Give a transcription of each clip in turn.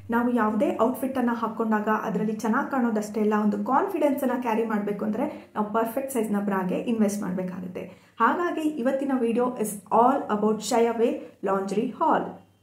ನಾವು ಯಾವುದೇ ಔಟ್ಫಿಟ್ಟನ್ನು ಹಾಕ್ಕೊಂಡಾಗ ಅದರಲ್ಲಿ ಚೆನ್ನಾಗಿ ಕಾಣೋದಷ್ಟೇ ಇಲ್ಲ ಒಂದು ಕಾನ್ಫಿಡೆನ್ಸನ್ನು ಕ್ಯಾರಿ ಮಾಡಬೇಕು ಅಂದರೆ ನಾವು ಪರ್ಫೆಕ್ಟ್ ಸೈಜ್ನ ಬ್ರಾಗೆ ಇನ್ವೆಸ್ಟ್ ಮಾಡಬೇಕಾಗುತ್ತೆ ಹಾಗಾಗಿ ಇವತ್ತಿನ video is all about Shyaway lingerie haul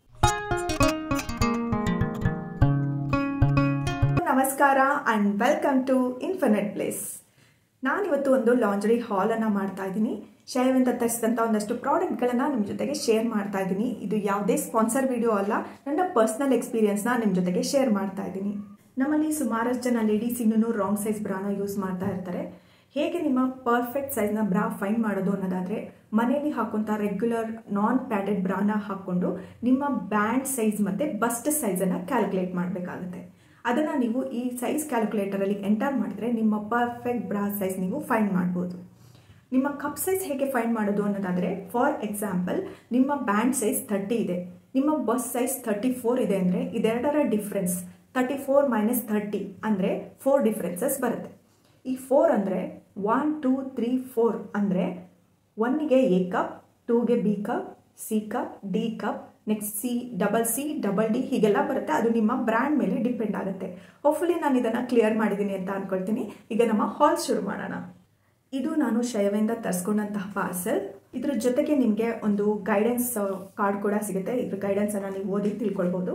ನಮಸ್ಕಾರ and welcome to infinite place ನಾನಿವತ್ತು ಒಂದು ಲಾಂಜ್ರಿ ಹಾಲನ್ನು ಮಾಡ್ತಾ ಇದ್ದೀನಿ ಶಯವಿಂದ ತರಿಸಿದಂಥ ಒಂದಷ್ಟು ಪ್ರಾಡಕ್ಟ್ಗಳನ್ನು ನಿಮ್ಮ ಜೊತೆಗೆ ಶೇರ್ ಮಾಡ್ತಾ ಇದ್ದೀನಿ ಇದು ಯಾವುದೇ ಸ್ಪಾನ್ಸರ್ ವಿಡಿಯೋ ಅಲ್ಲ ನನ್ನ ಪರ್ಸ್ನಲ್ ಎಕ್ಸ್ಪೀರಿಯನ್ಸ್ನ ನಿಮ್ಮ ಜೊತೆಗೆ ಶೇರ್ ಮಾಡ್ತಾ ಇದ್ದೀನಿ ನಮ್ಮಲ್ಲಿ ಸುಮಾರಷ್ಟು ಜನ ಲೇಡೀಸ್ ಇನ್ನೂ ರಾಂಗ್ ಸೈಜ್ ಬ್ರಾನ ಯೂಸ್ ಮಾಡ್ತಾ ಇರ್ತಾರೆ ಹೇಗೆ ನಿಮ್ಮ ಪರ್ಫೆಕ್ಟ್ ಸೈಜ್ನ ಬ್ರಾ ಫೈನ್ ಮಾಡೋದು ಅನ್ನೋದಾದರೆ ಮನೆಯಲ್ಲಿ ಹಾಕುವಂಥ ರೆಗ್ಯುಲರ್ ನಾನ್ ಪ್ಯಾಡೆಡ್ ಬ್ರಾನ ಹಾಕ್ಕೊಂಡು ನಿಮ್ಮ ಬ್ಯಾಂಡ್ ಸೈಜ್ ಮತ್ತು ಬಸ್ಟ್ ಸೈಜನ್ನು ಕ್ಯಾಲ್ಕುಲೇಟ್ ಮಾಡಬೇಕಾಗುತ್ತೆ ಅದನ್ನು ನೀವು ಈ ಸೈಜ್ ಕ್ಯಾಲ್ಕುಲೇಟರಲ್ಲಿ ಎಂಟರ್ ಮಾಡಿದ್ರೆ ನಿಮ್ಮ ಪರ್ಫೆಕ್ಟ್ ಬ್ರಾ ಸೈಜ್ ನೀವು ಫೈಂಡ್ ಮಾಡ್ಬೋದು ನಿಮ್ಮ ಕಪ್ ಸೈಜ್ ಹೇಗೆ ಫೈಂಡ್ ಮಾಡೋದು ಅನ್ನೋದಾದರೆ ಫಾರ್ ಎಕ್ಸಾಂಪಲ್ ನಿಮ್ಮ ಬ್ಯಾಂಡ್ ಸೈಜ್ ಥರ್ಟಿ ಇದೆ ನಿಮ್ಮ ಬಸ್ ಸೈಜ್ ಥರ್ಟಿ ಫೋರ್ ಇದೆ ಅಂದರೆ ಇದೆರಡರ difference thirty four minus thirty ಅಂದರೆ ಫೋರ್ ಡಿಫ್ರೆನ್ಸಸ್ ಬರುತ್ತೆ ಈ ಫೋರ್ ಅಂದರೆ ಒನ್ ಟೂ ತ್ರೀ ಫೋರ್ ಅಂದರೆ ಒನ್ನಿಗೆ ಎ ಕಪ್ ಟೂಗೆ B cup C cup D cup next C double C double D ಹೀಗೆಲ್ಲ ಬರುತ್ತೆ ಅದು ನಿಮ್ಮ ಬ್ರ್ಯಾಂಡ್ ಮೇಲೆ ಡಿಪೆಂಡ್ ಆಗುತ್ತೆ ಹೋಪ್ಫುಲಿ ನಾನು ಇದನ್ನು ಕ್ಲಿಯರ್ ಮಾಡಿದ್ದೀನಿ ಅಂತ ಅಂದ್ಕೊಳ್ತೀನಿ ಈಗ ನಮ್ಮ ಹಾಲ್ ಶುರು ಮಾಡೋಣ ಇದು ನಾನು ಶಯವೆಂದ ತರಿಸ್ಕೊಂಡಂತಹ ಪಾರ್ಸಲ್ ಇದ್ರ ಜೊತೆಗೆ ನಿಮಗೆ ಒಂದು ಗೈಡೆನ್ಸ್ ಕಾರ್ಡ್ ಕೂಡ ಸಿಗುತ್ತೆ ಇದ್ರ ಗೈಡೆನ್ಸನ್ನು ನೀವು ಓದಿ ತಿಳ್ಕೊಳ್ಬೋದು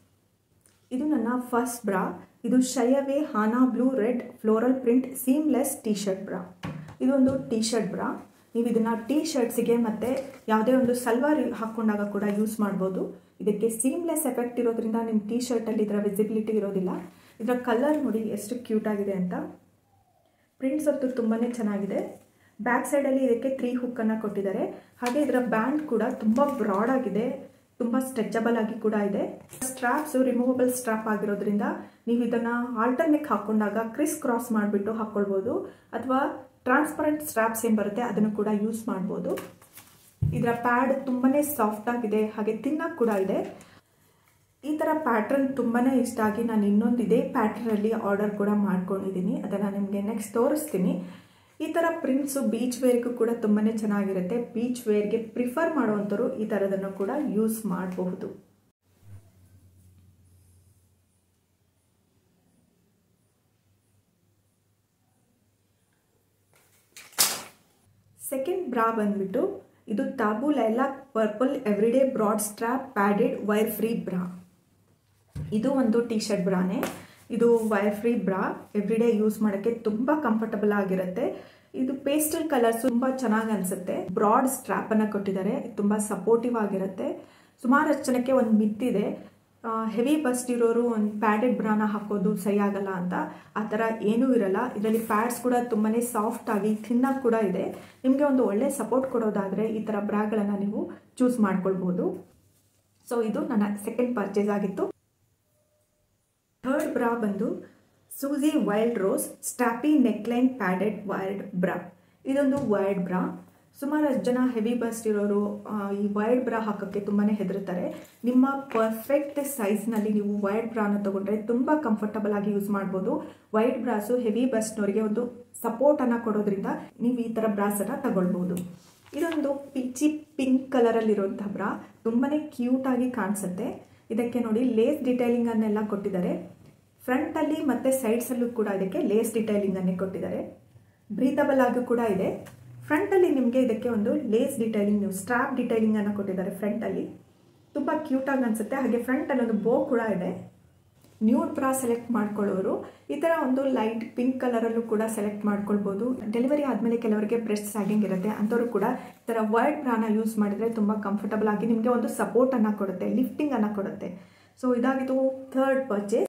ಇದು ನನ್ನ ಫಸ್ಟ್ ಬ್ರಾ ಇದು Shyaway Hana blue red floral print seamless T shirt bra ಇದೊಂದು ಟೀ ಶರ್ಟ್ ಬ್ರಾ ನೀವು ಇದನ್ನು ಟೀ ಶರ್ಟ್ಸಿಗೆ ಮತ್ತು ಯಾವುದೇ ಒಂದು ಸಲ್ವಾರ್ ಹಾಕ್ಕೊಂಡಾಗ ಕೂಡ ಯೂಸ್ ಮಾಡ್ಬೋದು ಇದಕ್ಕೆ ಸೀಮ್ಲೆಸ್ ಎಫೆಕ್ಟ್ ಇರೋದ್ರಿಂದ ನಿಮ್ಮ ಟೀ ಶರ್ಟಲ್ಲಿ ಇದರ ವಿಸಿಬಿಲಿಟಿ ಇರೋದಿಲ್ಲ ಇದರ ಕಲರ್ ನೋಡಿ ಎಷ್ಟು ಕ್ಯೂಟ್ ಆಗಿದೆ ಅಂತ ಪ್ರಿಂಟ್ಸ್ ಅಂತೂ ತುಂಬಾ ಚೆನ್ನಾಗಿದೆ ಬ್ಯಾಕ್ ಸೈಡಲ್ಲಿ ಇದಕ್ಕೆ ತ್ರೀ ಹುಕ್ಕನ್ನು ಕೊಟ್ಟಿದ್ದಾರೆ ಹಾಗೆ ಇದರ ಬ್ಯಾಂಡ್ ಕೂಡ ತುಂಬ ಬ್ರಾಡ್ ಆಗಿದೆ ತುಂಬ ಸ್ಟ್ರೆಚಬಲ್ ಆಗಿ ಕೂಡ ಇದೆ ಸ್ಟ್ರಾಪ್ಸು ರಿಮೂವಬಲ್ ಸ್ಟ್ರಾಪ್ ಆಗಿರೋದ್ರಿಂದ ನೀವು ಇದನ್ನು ಆಲ್ಟರ್ನೆಕ್ ಹಾಕ್ಕೊಂಡಾಗ ಕ್ರಿಸ್ ಕ್ರಾಸ್ ಮಾಡಿಬಿಟ್ಟು ಹಾಕ್ಕೊಳ್ಬೋದು ಅಥವಾ ಟ್ರಾನ್ಸ್ಪರೆಂಟ್ ಸ್ಟ್ರಾಪ್ಸ್ ಏನು ಬರುತ್ತೆ ಅದನ್ನು ಕೂಡ ಯೂಸ್ ಮಾಡ್ಬೋದು ಇದರ ಪ್ಯಾಡ್ ತುಂಬಾ ಸಾಫ್ಟ್ ಆಗಿದೆ ಹಾಗೆ ತಿನ್ನಕ್ಕೆ ಕೂಡ ಇದೆ ಈ ಥರ ಪ್ಯಾಟ್ರನ್ ತುಂಬಾ ಇಷ್ಟ ಆಗಿ ನಾನು ಇನ್ನೊಂದು ಇದೇ ಪ್ಯಾಟ್ರನಲ್ಲಿ ಆರ್ಡರ್ ಕೂಡ ಮಾಡ್ಕೊಂಡಿದ್ದೀನಿ ಅದನ್ನು ನಿಮಗೆ ನೆಕ್ಸ್ಟ್ ತೋರಿಸ್ತೀನಿ ಈ ಥರ ಪ್ರಿಂಟ್ಸು ಬೀಚ್ ವೇರ್ಗೂ ಕೂಡ ತುಂಬಾ ಚೆನ್ನಾಗಿರುತ್ತೆ ಬೀಚ್ ವೇರ್ಗೆ ಪ್ರಿಫರ್ ಮಾಡುವಂಥವ್ರು ಈ ಥರದನ್ನು ಕೂಡ ಯೂಸ್ ಮಾಡಬಹುದು ಸೆಕೆಂಡ್ ಬ್ರಾ ಬಂದ್ಬಿಟ್ಟು ಇದು taboo lilac purple everyday broad strap padded wire free bra ಇದು ಒಂದು ಟೀ ಶರ್ಟ್ ಬ್ರಾನೇ ಇದು wire free bra everyday use ಮಾಡೋಕ್ಕೆ ತುಂಬ ಕಂಫರ್ಟಬಲ್ ಆಗಿರುತ್ತೆ ಇದು ಪೇಸ್ಟಲ್ ಕಲರ್ಸ್ ತುಂಬ ಚೆನ್ನಾಗಿ ಅನಿಸುತ್ತೆ ಬ್ರಾಡ್ ಸ್ಟ್ರಾಪ್ ಅನ್ನ ಕೊಟ್ಟಿದ್ದಾರೆ ತುಂಬ ಸಪೋರ್ಟಿವ್ ಆಗಿರುತ್ತೆ ಸುಮಾರಷ್ಟು ಜನಕ್ಕೆ ಒಂದು ಮಿತ್ತಿದೆ ಹೆವಿ ಬಸ್ಟ್ ಇರೋರು ಒಂದು ಪ್ಯಾಡೆಡ್ ಬ್ರಾನ ಹಾಕೋದು ಸರಿ ಆಗಲ್ಲ ಅಂತ ಆ ಥರ ಏನೂ ಇರಲ್ಲ ಇದರಲ್ಲಿ ಪ್ಯಾಡ್ಸ್ ಕೂಡ ತುಂಬಾ ಸಾಫ್ಟ್ ಆಗಿ ಥಿನ್ನಾಗಿ ಕೂಡ ಇದೆ ನಿಮಗೆ ಒಂದು ಒಳ್ಳೆ ಸಪೋರ್ಟ್ ಕೊಡೋದಾದರೆ ಈ ಥರ ಬ್ರಾಗಳನ್ನು ನೀವು ಚೂಸ್ ಮಾಡ್ಕೊಳ್ಬೋದು ಸೊ ಇದು ನನ್ನ ಸೆಕೆಂಡ್ ಪರ್ಚೇಸ್ ಆಗಿತ್ತು ಥರ್ಡ್ ಬ್ರಾ ಬಂದು ಸೂಜಿ wild rose strappy neckline padded wild bra ಇದೊಂದು ವೈಲ್ಡ್ ಬ್ರಾ ಸುಮಾರಷ್ಟು ಜನ ಹೆವಿ ಬಸ್ಟ್ ಇರೋರು ಈ ವೈಲ್ಡ್ ಬ್ರಾ ಹಾಕೋಕ್ಕೆ ತುಂಬಾ ಹೆದರ್ತಾರೆ ನಿಮ್ಮ ಪರ್ಫೆಕ್ಟ್ ಸೈಜ್ನಲ್ಲಿ ನೀವು ವೈಲ್ಡ್ ಬ್ರಾನ ತೊಗೊಂಡ್ರೆ ತುಂಬ ಕಂಫರ್ಟಬಲ್ ಆಗಿ ಯೂಸ್ ಮಾಡ್ಬೋದು ವೈಲ್ಡ್ ಬ್ರಾಸು ಹೆವಿ ಬಸ್ಟ್ನವರಿಗೆ ಒಂದು ಸಪೋರ್ಟನ್ನು ಕೊಡೋದ್ರಿಂದ ನೀವು ಈ ಥರ ಬ್ರಾಸನ್ನು ತಗೊಳ್ಬೋದು ಇದೊಂದು ಪಿಚ್ಚಿ ಪಿಂಕ್ ಕಲರಲ್ಲಿರುವಂಥ ಬ್ರಾ ತುಂಬಾ ಕ್ಯೂಟಾಗಿ ಕಾಣಿಸುತ್ತೆ ಇದಕ್ಕೆ ನೋಡಿ ಲೇಸ್ ಡಿಟೈಲಿಂಗ್ ಅನ್ನೆಲ್ಲ ಕೊಟ್ಟಿದ್ದಾರೆ ಫ್ರಂಟಲ್ಲಿ ಮತ್ತು ಸೈಡ್ಸಲ್ಲೂ ಕೂಡ ಇದಕ್ಕೆ ಲೇಸ್ ಡಿಟೈಲಿಂಗ್ ಅನ್ನೇ ಕೊಟ್ಟಿದ್ದಾರೆ ಬ್ರೀತಬಲ್ ಆಗಿ ಕೂಡ ಇದೆ ಫ್ರಂಟಲ್ಲಿ ನಿಮಗೆ ಇದಕ್ಕೆ ಒಂದು ಲೇಸ್ ಡಿಟೈಲಿಂಗ್ ನೀವು ಸ್ಟ್ರಾಪ್ ಡಿಟೈಲಿಂಗ್ ಅನ್ನು ಕೊಟ್ಟಿದ್ದಾರೆ ಫ್ರಂಟಲ್ಲಿ ತುಂಬ ಕ್ಯೂಟಾಗಿ ಅನಿಸುತ್ತೆ ಹಾಗೆ ಫ್ರಂಟಲ್ಲಿ ಒಂದು ಬೋ ಕೂಡ ಇದೆ ನ್ಯೂಡ್ ಬ್ರಾ ಸೆಲೆಕ್ಟ್ ಮಾಡ್ಕೊಳ್ಳೋರು ಈ ಥರ ಒಂದು ಲೈಟ್ ಪಿಂಕ್ ಕಲರಲ್ಲೂ ಕೂಡ ಸೆಲೆಕ್ಟ್ ಮಾಡ್ಕೊಳ್ಬೋದು ಡೆಲಿವರಿ ಆದಮೇಲೆ ಕೆಲವರಿಗೆ ಬ್ರೆಸ್ಟ್ ಸ್ಯಾಗಿಂಗ್ ಇರುತ್ತೆ ಅಂಥವ್ರು ಕೂಡ ಈ ಥರ ವೈಟ್ ಬ್ರಾನ ಯೂಸ್ ಮಾಡಿದರೆ ತುಂಬ ಕಂಫರ್ಟಬಲ್ ಆಗಿ ನಿಮಗೆ ಒಂದು ಸಪೋರ್ಟನ್ನು ಕೊಡುತ್ತೆ ಲಿಫ್ಟಿಂಗನ್ನು ಕೊಡುತ್ತೆ ಸೊ ಇದಾಗಿದ್ದು ಥರ್ಡ್ ಪರ್ಚೇಸ್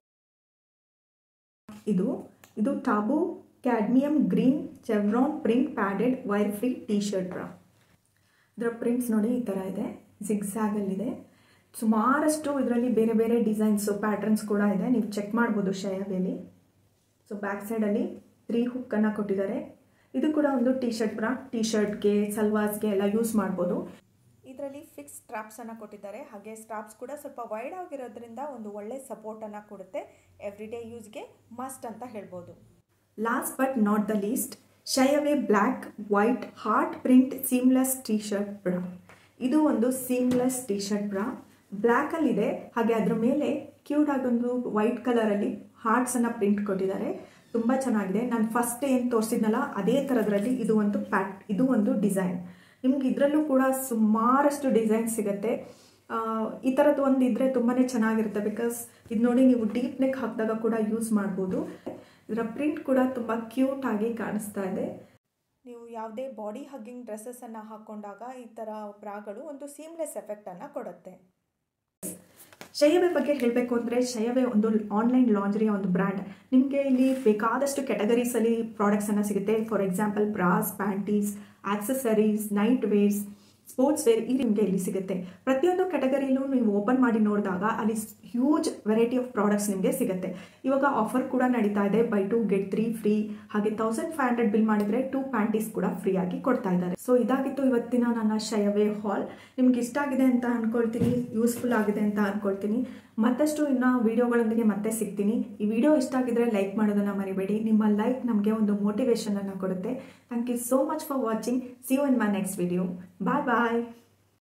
ಇದು ಇದು taboo cadmium green chevron print padded wire free T shirt bra ಇದರ ಪ್ರಿಂಟ್ಸ್ ನೋಡಿ ಈ ಥರ ಇದೆ ಜಿಗ್ಸಾಗಲ್ಲಿದೆ ಸುಮಾರಷ್ಟು ಇದರಲ್ಲಿ ಬೇರೆ ಬೇರೆ ಡಿಸೈನ್ಸು ಪ್ಯಾಟರ್ನ್ಸ್ ಕೂಡ ಇದೆ ನೀವು ಚೆಕ್ ಮಾಡ್ಬೋದು ಶಯಾಬೇಲಿ ಸೊ ಬ್ಯಾಕ್ ಸೈಡಲ್ಲಿ ತ್ರೀ ಹುಕ್ಕನ್ನು ಕೊಟ್ಟಿದ್ದಾರೆ ಇದು ಕೂಡ ಒಂದು ಟೀ ಶರ್ಟ್ ಬ್ರಾ ಟೀ ಶರ್ಟ್ಗೆ ಸಲ್ವಾರ್ಸ್ಗೆ ಎಲ್ಲ ಯೂಸ್ ಮಾಡ್ಬೋದು ಇದರಲ್ಲಿ ಫಿಕ್ಸ್ ಸ್ಟ್ರಾಪ್ಸನ್ನು ಕೊಟ್ಟಿದ್ದಾರೆ ಹಾಗೆ ಸ್ಟ್ರಾಪ್ಸ್ ಕೂಡ ಸ್ವಲ್ಪ ವೈಡ್ ಆಗಿರೋದ್ರಿಂದ ಒಂದು ಒಳ್ಳೆ ಸಪೋರ್ಟನ್ನು ಕೊಡುತ್ತೆ ಎವ್ರಿ ಡೇ ಯೂಸ್ಗೆ ಮಸ್ಟ್ ಅಂತ ಹೇಳ್ಬೋದು last but not the least Shyaway black white heart print seamless T shirt bra ಇದು ಒಂದು ಸೀಮ್ಲೆಸ್ ಟೀ ಶರ್ಟ್ ಬ್ರಾ ಬ್ಲ್ಯಾಕಲ್ಲಿದೆ ಹಾಗೆ ಅದರ ಮೇಲೆ ಕ್ಯೂಟ್ ಆಗೊಂದು ವೈಟ್ ಕಲರಲ್ಲಿ ಹಾರ್ಟ್ಸನ್ನು ಪ್ರಿಂಟ್ ಕೊಟ್ಟಿದ್ದಾರೆ ತುಂಬ ಚೆನ್ನಾಗಿದೆ ನಾನು ಫಸ್ಟ್ ಏನು ತೋರಿಸಿದ್ನಲ್ಲ ಅದೇ ಥರದ್ರಲ್ಲಿ ಇದು ಒಂದು ಪ್ಯಾಟ್ ಇದು ಒಂದು ಡಿಸೈನ್ ನಿಮ್ಗೆ ಇದರಲ್ಲೂ ಕೂಡ ಸುಮಾರಷ್ಟು ಡಿಸೈನ್ ಸಿಗುತ್ತೆ ಈ ಥರದ್ದು ಒಂದು ಇದ್ದರೆ ತುಂಬಾ ಚೆನ್ನಾಗಿರುತ್ತೆ ಬಿಕಾಸ್ ಇದು ನೋಡಿ ನೀವು ಡೀಪ್ ನೆಕ್ ಹಾಕಿದಾಗ ಕೂಡ ಯೂಸ್ ಮಾಡ್ಬೋದು ಇದರ ಪ್ರಿಂಟ್ ಕೂಡ ತುಂಬ ಕ್ಯೂಟ್ ಆಗಿ ಕಾಣಿಸ್ತಾ ಇದೆ ನೀವು ಯಾವುದೇ ಬಾಡಿ ಹಗ್ಗಿಂಗ್ ಡ್ರೆಸ್ಸನ್ನು ಹಾಕ್ಕೊಂಡಾಗ ಈ ಥರ ಬ್ರಾಗಳು ಒಂದು ಸೀಮ್ಲೆಸ್ ಎಫೆಕ್ಟನ್ನು ಕೊಡುತ್ತೆ ಶಯವೇ ಬಗ್ಗೆ ಹೇಳಬೇಕು ಅಂದರೆ ಶಯವೇ ಒಂದು ಆನ್ಲೈನ್ ಲಾಂಜ್ರಿಯ ಒಂದು ಬ್ರ್ಯಾಂಡ್ ನಿಮಗೆ ಇಲ್ಲಿ ಬೇಕಾದಷ್ಟು ಕ್ಯಾಟಗರೀಸಲ್ಲಿ ಪ್ರಾಡಕ್ಟ್ಸನ್ನು ಸಿಗುತ್ತೆ for example bras panties accessories night wears sports wear ಈ ನಿಮಗೆ ಇಲ್ಲಿ ಸಿಗುತ್ತೆ ಪ್ರತಿಯೊಂದು ಕ್ಯಾಟಗರಿಲೂ ನೀವು ಓಪನ್ ಮಾಡಿ ನೋಡಿದಾಗ ಅಲ್ಲಿ ಹ್ಯೂಜ್ ವೆರೈಟಿ ಆಫ್ ಪ್ರಾಡಕ್ಟ್ಸ್ ನಿಮಗೆ ಸಿಗುತ್ತೆ ಇವಾಗ ಆಫರ್ ಕೂಡ ನಡೀತಾ ಇದೆ buy two get three free ಹಾಗೆ ತೌಸಂಡ್ ಫೈವ್ ಹಂಡ್ರೆಡ್ ಬಿಲ್ ಮಾಡಿದರೆ ಟೂ ಪ್ಯಾಂಟೀಸ್ ಕೂಡ ಫ್ರೀ ಆಗಿ ಕೊಡ್ತಾ ಇದ್ದಾರೆ ಸೊ ಇದಾಗಿತ್ತು ಇವತ್ತಿನ ನನ್ನ ಶಯವೇ ಹಾಲ್ ನಿಮ್ಗೆ ಇಷ್ಟ ಆಗಿದೆ ಅಂತ ಅನ್ಕೊಳ್ತೀನಿ ಯೂಸ್ಫುಲ್ ಆಗಿದೆ ಅಂತ ಅನ್ಕೊಳ್ತೀನಿ ಮತ್ತಷ್ಟು ಇನ್ನು ವಿಡಿಯೋಗಳೊಂದಿಗೆ ಮತ್ತೆ ಸಿಗ್ತೀನಿ ಈ ವಿಡಿಯೋ ಇಷ್ಟ ಆಗಿದ್ರೆ ಲೈಕ್ ಮಾಡೋದನ್ನು ಮರಿಬೇಡಿ ನಿಮ್ಮ ಲೈಕ್ ನಮಗೆ ಒಂದು ಮೋಟಿವೇಶನ್ ಅನ್ನು ಕೊಡುತ್ತೆ thank you so much for watching see you in my next video bye bye